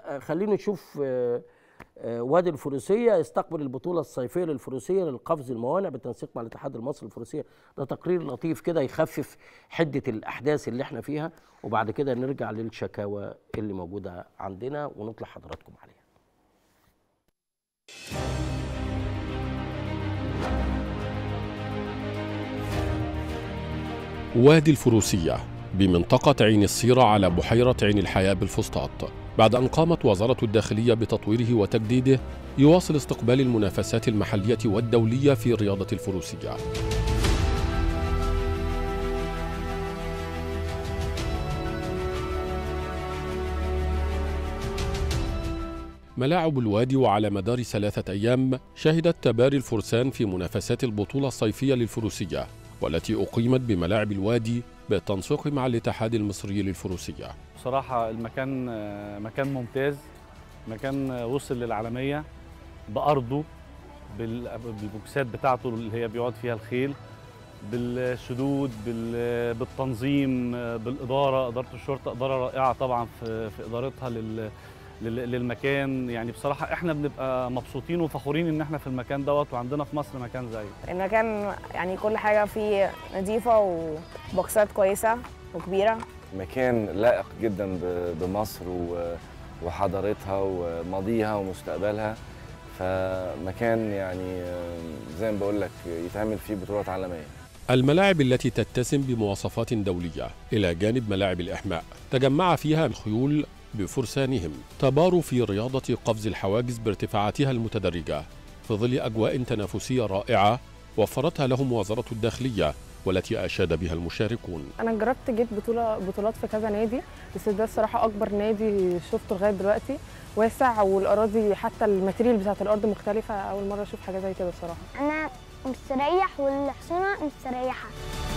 آه، خلينا نشوف آه، آه، وادي الفروسيه يستقبل البطوله الصيفيه للفروسيه للقفز الموانع بالتنسيق مع الاتحاد المصري للفروسيه ده تقرير لطيف كده يخفف حده الاحداث اللي احنا فيها وبعد كده نرجع للشكاوى اللي موجوده عندنا ونطلع حضراتكم عليها وادي الفروسية بمنطقة عين السيرة على بحيرة عين الحياة بالفسطاط بعد أن قامت وزارة الداخلية بتطويره وتجديده يواصل استقبال المنافسات المحلية والدولية في رياضة الفروسية ملاعب الوادي وعلى مدار ثلاثة أيام شهدت تباري الفرسان في منافسات البطولة الصيفية للفروسية والتي أقيمت بملاعب الوادي بالتنسيق مع الاتحاد المصري للفروسية بصراحة المكان آه، مكان ممتاز مكان آه، وصل للعالمية بأرضه بال- بالبوكسات بتاعته اللي هي بيقعد فيها الخيل بالشدود بال- بالتنظيم آه، بالإدارة إدارة الشرطة إدارة رائعة طبعا في في إدارتها لل لل- للمكان يعني بصراحة احنا بنبقى مبسوطين وفخورين ان احنا في المكان دوت وعندنا في مصر مكان زيه المكان يعني كل حاجة فيه نظيفة وبوكسات كويسة وكبيرة مكان لائق جدا ب- بمصر و- وحضارتها وماضيها ومستقبلها فمكان يعني آه، زي ما بقول لك يتعمل فيه بطولات عالميه الملاعب التي تتسم بمواصفات دولية إلى جانب ملاعب الإحماء تجمع فيها الخيول بفرسانهم تباروا في رياضة قفز الحواجز بارتفاعاتها المتدرجة في ظل أجواء تنافسية رائعة وفرتها لهم وزارة الداخلية والتي أشاد بها المشاركون انا جربت جيت بطوله بطولات في كذا نادي بس ده الصراحه اكبر نادي شفته لغايه دلوقتي واسع والاراضي حتى الماتيريال بتاعت الارض مختلفه اول مره اشوف حاجه زي كده الصراحه انا مستريح والحصانه مستريحه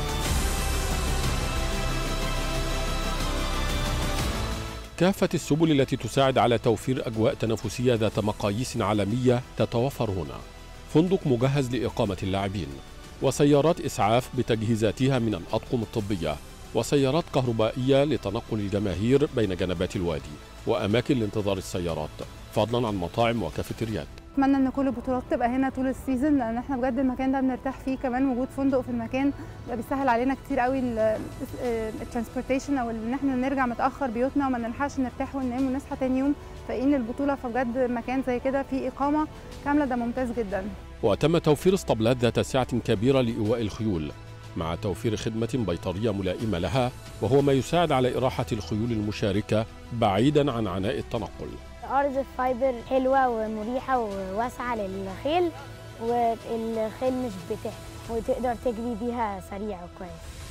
كافة السبل التي تساعد على توفير أجواء تنافسية ذات مقاييس عالمية تتوفر هنا فندق مجهز لإقامة اللاعبين وسيارات إسعاف بتجهيزاتها من الأطقم الطبية وسيارات كهربائية لتنقل الجماهير بين جنبات الوادي وأماكن لانتظار السيارات فضلا عن مطاعم وكافيتريات اتمنى ان كل البطولات تبقى هنا طول السيزون لان احنا بجد المكان ده بنرتاح فيه كمان وجود فندق في المكان ده بيسهل علينا كتير قوي الترانسبورتيشن او ان احنا نرجع متاخر بيوتنا وما نلحقش نرتاح وننام ونصحى تاني يوم فاقين البطوله فبجد مكان زي كده فيه اقامه كامله ده ممتاز جدا وتم توفير اسطبلات ذات سعة كبيرة لإيواء الخيول مع توفير خدمة بيطرية ملائمة لها وهو ما يساعد على إراحة الخيول المشاركة بعيدا عن عناء التنقل ارض فايبر حلوه ومريحه وواسعه للخيل والخيل مش بتح وتقدر تجري بيها سريع وكويس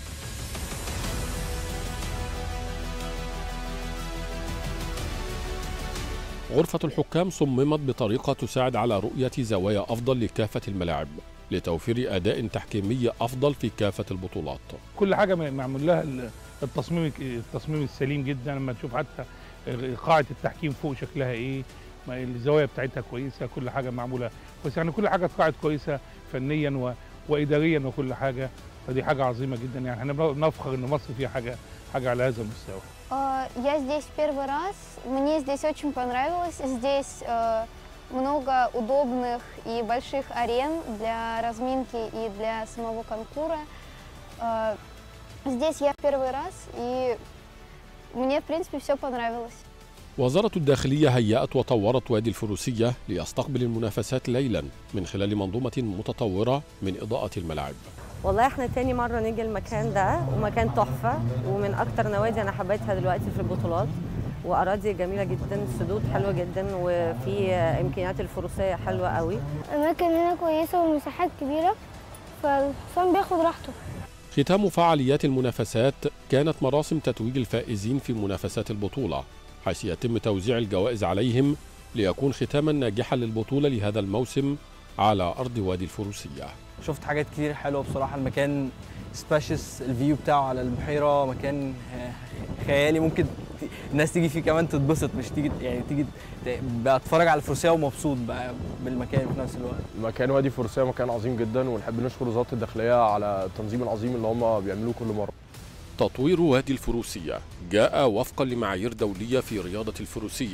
غرفة الحكام صممت بطريقة تساعد على رؤية زوايا أفضل لكافة الملاعب لتوفير أداء تحكيمي أفضل في كافة البطولات كل حاجه معمول لها التصميم التصميم السليم جدا لما تشوف حتى قاعه التحكيم فوق شكلها ايه ما الزوايا بتاعتها كويسه كل حاجه معموله كويسه يعني كل حاجه اتقاعت كويسه فنيا و... واداريا وكل حاجه فدي حاجه عظيمه جدا يعني احنا بنفخر ان مصر فيها حاجه حاجه على هذا المستوى А, Я здесь первый раз. Мне здесь очень понравилось. Здесь э, много удобных и больших арен для разминки и для самого конкура. Э, Здесь я первый раз, и мне, в принципе, все понравилось. وزارة الداخلية هيأت وطورت وادي الفروسية ليستقبل المنافسات ليلا من خلال منظومة متطورة من إضاءة الملاعب والله احنا تاني مرة نيجي المكان ده ومكان تحفة ومن أكتر نوادي أنا حبيتها دلوقتي في البطولات وأراضي جميلة جدا سدود حلوة جدا وفي إمكانيات الفروسية حلوة قوي الأماكن هنا كويسة ومساحات كبيرة فالحصان بياخد راحته ختام فعاليات المنافسات كانت مراسم تتويج الفائزين في منافسات البطولة حيث يتم توزيع الجوائز عليهم ليكون ختاما ناجحا للبطولة لهذا الموسم على أرض وادي الفروسية شفت حاجات كتير حلوه بصراحه المكان سباشس الفيو بتاعه على البحيره مكان خيالي ممكن ت- الناس تيجي فيه كمان تتبسط مش تيجي يعني تيجي ت- بتفرج على الفروسيه ومبسوط بقى بالمكان في نفس الوقت مكان وادي فرسية مكان عظيم جدا ونحب نشكر وزارة الداخلية على التنظيم العظيم اللي هم بيعملوه كل مرة تطوير وادي الفروسية جاء وفقا لمعايير دولية في رياضة الفروسية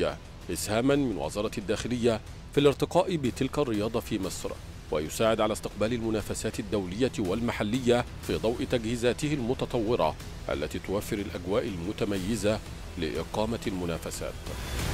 إسهاما من وزارة الداخلية في الارتقاء بتلك الرياضة في مصر ويساعد على استقبال المنافسات الدولية والمحلية في ضوء تجهيزاته المتطورة التي توفر الأجواء المتميزة لإقامة المنافسات